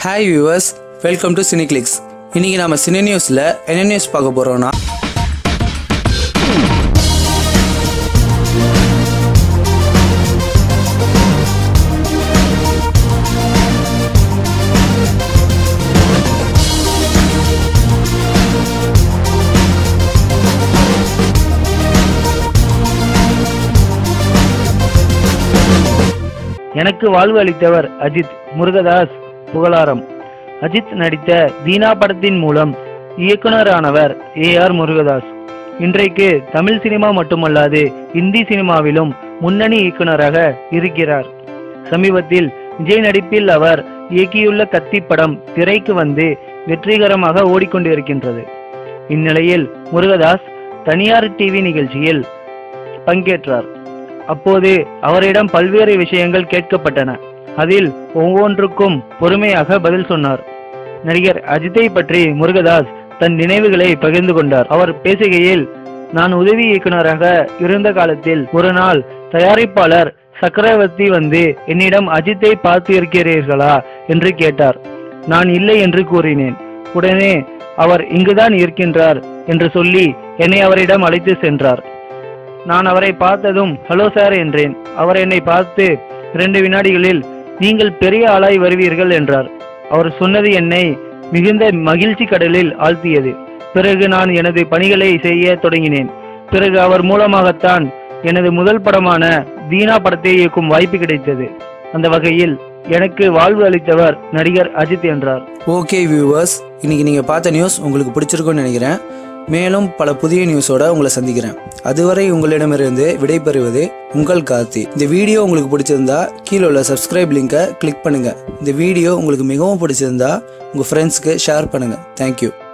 hi viewers welcome to Cineclicks இன்னைக்கு நம்ம cine நியூஸில் என்ன நியூஸ் பார்க்க போகிறோம்னா எனக்கு வாழ்வு அளித்தவர் அஜித் முருகதாஸ் புகழாரம் அஜித் நடித்த தீனா படத்தின் மூலம் இயக்குனரானவர் ஏ ஆர் முருகதாஸ் இன்றைக்கு தமிழ் சினிமா மட்டுமல்லாது இந்தி சினிமாவிலும் முன்னணி இயக்குனராக இருக்கிறார் சமீபத்தில் விஜய் நடிப்பில் அவர் இயக்கியுள்ள கத்தி படம் திரைக்கு வந்து வெற்றிகரமாக ஓடிக்கொண்டிருக்கின்றது இந்நிலையில் முருகதாஸ் தனியார் டிவி நிகழ்ச்சியில் பங்கேற்றார் அப்போது அவரிடம் பல்வேறு விஷயங்கள் கேட்கப்பட்டன அதில் ஒவ்வொன்றுக்கும் பொறுமையாக பதில் சொன்னார் நடிகர் அஜித்தை பற்றி முருகதாஸ் தன் நினைவுகளை பகிர்ந்து கொண்டார் அவர் பேசுகையில் நான் உதவி இயக்குனராக இருந்த காலத்தில் ஒரு நாள் தயாரிப்பாளர் சக்கரவர்த்தி வந்து என்னிடம் அஜித்தை பார்த்து இருக்கிறீர்களா என்று கேட்டார் நான் இல்லை என்று கூறினேன் உடனே அவர் இங்குதான் இருக்கின்றார் என்று சொல்லி என்னை அவரிடம் அழைத்து சென்றார் நான் அவரை பார்த்ததும் ஹலோ சார் என்றேன் அவர் என்னை பார்த்து இரண்டு வினாடிகளில் நீங்கள் பெரிய ஆளாய் வருவீர்கள் என்றார் அவர் சொன்னது என்னை மிகுந்த மகிழ்ச்சி கடலில் ஆழ்த்தியது பிறகு நான் எனது பணிகளை செய்ய தொடங்கினேன் பிறகு அவர் மூலமாகத்தான் எனது முதல் படமான தீனா படத்தை இயக்கும் வாய்ப்பு கிடைத்தது அந்த வகையில் எனக்கு வாழ்வு அளித்தவர் நடிகர் அஜித் என்றார் ஓகே வியூவர்ஸ் இன்னைக்கு நீங்கள் பார்த்த நியூஸ் உங்களுக்கு பிடிச்சிருக்கும்னு நினைக்கிறேன் மேலும் பல புதிய நியூஸோட உங்களை சந்திக்கிறேன் அதுவரை உங்களிடமிருந்து விடைபெறுவது உங்கள் கார்த்தி இந்த வீடியோ உங்களுக்கு பிடிச்சிருந்தா கீழே உள்ள சப்ஸ்கிரைப் லிங்கை கிளிக் பண்ணுங்க இந்த வீடியோ உங்களுக்கு மிகவும் பிடிச்சிருந்தா உங்கள் ஃப்ரெண்ட்ஸ்க்கு ஷேர் பண்ணுங்க தேங்க்யூ